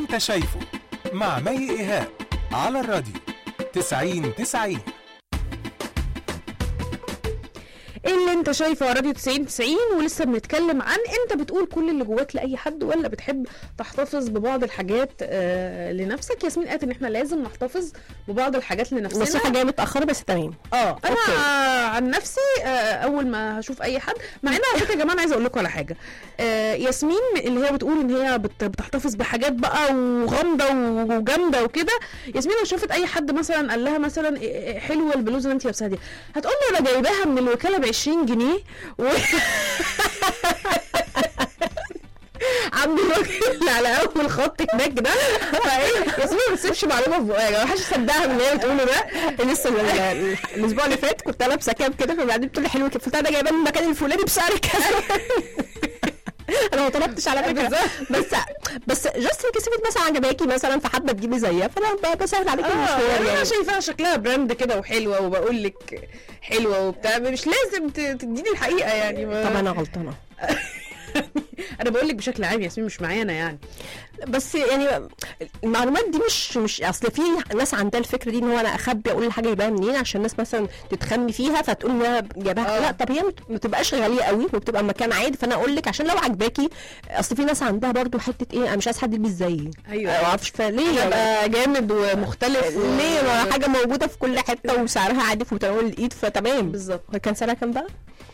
انت شايفه مع مي ايهاب على الراديو 90 90 اللي انت شايفه على راديو 90 90 ولسه بنتكلم عن انت بتقول كل اللي جواك لاي حد ولا بتحب تحتفظ ببعض الحاجات آه لنفسك ياسمين قالت ان احنا لازم نحتفظ ببعض الحاجات لنفسنا نصيحه جايه متاخره بس تمام اه انا أوكي. آه عن نفسي آه اول ما هشوف اي حد مع ان على فكره يا جماعه انا عايزه اقول لكم على حاجه آه ياسمين اللي هي بتقول ان هي بت بتحتفظ بحاجات بقى وغامضه وجامده وكده ياسمين لو شافت اي حد مثلا قال لها مثلا إيه- إيه حلوه البلوزه اللي انت لابساها دي هتقول له انا جايباها من الوكاله ب 20 جنيه و... عند الراجل اللي على اول خط هناك ده فايه ياسمين ما بتسيبش معلومه في بقها ما حدش يصدقها من اللي هي بتقوله ده لسه ال- ال- الاسبوع اللي فات كنت لابسه كام كده فبعدين بتقول لي حلو كده قلت لها ده جايباه من المكان الفلاني بسعر كذا انا ما طلبتش على فكره بس بس جاست ان كسبت مثلا عجباكي مثلا فحابه تجيبي زيها فانا ب- بسهل عليكي اه المشوار يعني انا يعني شايفاها شكلها براند كده وحلوه وبقول لك حلوه وبتاع مش لازم ت- تديني الحقيقه يعني ما طب انا غلطانه انا بقول لك بشكل عام ياسمين مش معانا يعني بس يعني المعلومات دي مش مش اصل في ناس عندها الفكره دي ان هو انا اخبي اقول الحاجه جايباها منين عشان الناس مثلا تتخمي فيها فتقول ان انا جايباها آه. لا طب هي ما بتبقاش غاليه قوي وبتبقى مكان عادي فانا اقول لك عشان لو عجباكي اصل في ناس عندها برضو حته ايه انا مش عايز حد يلبس زيي أيوة. ما اعرفش فليه يبقى جامد ومختلف و- ليه ما حاجه موجوده في كل حته وسعرها عادي في متناول الايد فتمام بالظبط كان سعرها كام بقى؟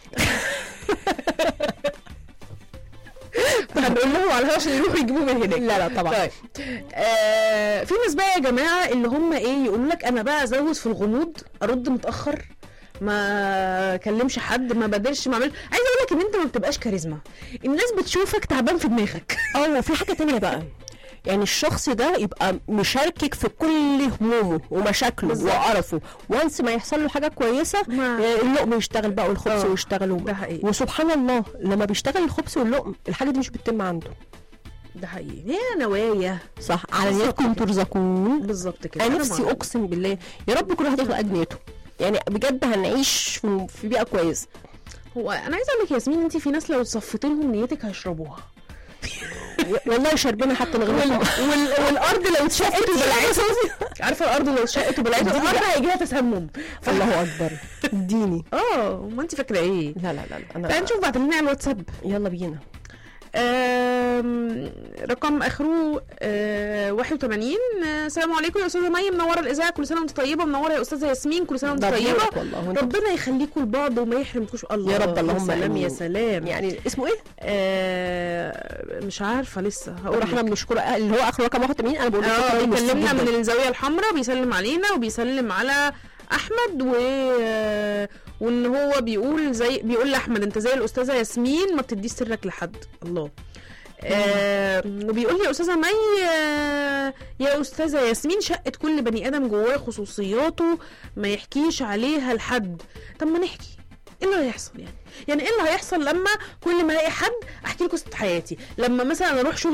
هنقول لهم على الهوا عشان يروحوا يجيبوا من هناك لا لا طبعا طيب آه في ناس بقى يا جماعه اللي هم ايه يقولوا لك انا بقى ازود في الغموض ارد متاخر ما اكلمش حد ما بدرش ما اعمل عايزه اقول لك ان انت ما بتبقاش كاريزما الناس بتشوفك تعبان في دماغك اه وفي حاجه تانية بقى يعني الشخص ده يبقى مشاركك في كل همومه ومشاكله بالظبط. وقرفه وانس ما يحصل له حاجه كويسه ما- آه، اللقم يشتغل بقى والخبز آه، ويشتغل و- ده حقيقي. وسبحان الله لما بيشتغل الخبز واللقم الحاجه دي مش بتتم عنده ده حقيقي هي نوايا صح على بالظبط نيتكم كده. ترزقون بالظبط كده انا أنا نفسي معاك. اقسم بالله يا رب كل واحد ياخد قد نيته يعني بجد هنعيش في في بيئه كويسه هو انا عايزه اقول لك يا ياسمين انت في ناس لو صفيت لهم نيتك هيشربوها والله شربنا حتى من غير ما- وال... والارض لو اتشقت وبلعتها عارفه الارض لو اتشقت وبلعتها الارض هيجي لها تسمم الله اكبر اديني اه ما انت فاكره ايه لا لا لا لا، تعالي انا نشوف بعت لنا على الواتساب يلا بينا آم، رقم اخره آه، 81 آه، السلام عليكم يا استاذه مي منوره الاذاعه كل سنه وانت طيبه منوره يا استاذه ياسمين كل سنه وانت ده طيبه بنورك والله وانت ربنا يخليكم لبعض وما يحرمكوش الله يا رب اللهم سلام آمين. يا سلام يعني اسمه ايه؟ آه مش عارفه لسه هقول واحنا لك. بنشكره اللي هو اخر رقم 81 انا بقول لك اه رقم مبسوط بيكلمنا جداً. من الزاويه الحمراء بيسلم علينا وبيسلم على احمد و وان هو بيقول زي بيقول لاحمد انت زي الاستاذه ياسمين ما بتديش سرك لحد الله آه وبيقول لي يا استاذه مي آه يا استاذه ياسمين شقه كل بني ادم جواه خصوصياته ما يحكيش عليها لحد طب ما نحكي ايه اللي هيحصل يعني يعني ايه اللي هيحصل لما كل ما الاقي حد احكي لكم قصه حياتي لما مثلا اروح شغل